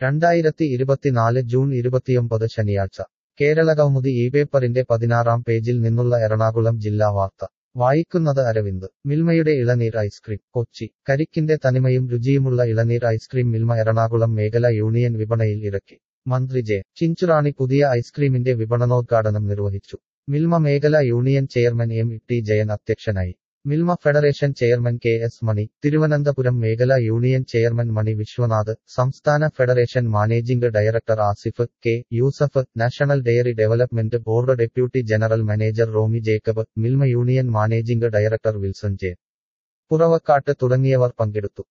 രണ്ടായിരത്തി ഇരുപത്തിനാല് ജൂൺ ഇരുപത്തിയൊമ്പത് ശനിയാഴ്ച കേരളകൗമുദി ഈ പേപ്പറിന്റെ പതിനാറാം പേജിൽ നിന്നുള്ള എറണാകുളം ജില്ലാ വാർത്ത വായിക്കുന്നത് അരവിന്ദ് മിൽമയുടെ ഇളനീർ ഐസ്ക്രീം കൊച്ചി കരിക്കിന്റെ തനിമയും രുചിയുമുള്ള ഇളനീർ ഐസ്ക്രീം മിൽമ എറണാകുളം മേഖല യൂണിയൻ വിപണയിൽ ഇറക്കി മന്ത്രി ജെ ചിഞ്ചുറാണി പുതിയ ഐസ്ക്രീമിന്റെ വിപണനോദ്ഘാടനം നിർവഹിച്ചു മിൽമ മേഖല union chairman M T Jayan അധ്യക്ഷനായി Milma federation chairman K S Mani Thiruvananthapuram മേഖല യൂണിയൻ ചെയർമാൻ മണി വിശ്വനാഥ് സംസ്ഥാന federation managing director Asif K Yusuf national dairy development board deputy general manager Romy Jacob Milma union managing director Wilson J Puravakkattu തുടങ്ങിയവർ പങ്കെടുത്തു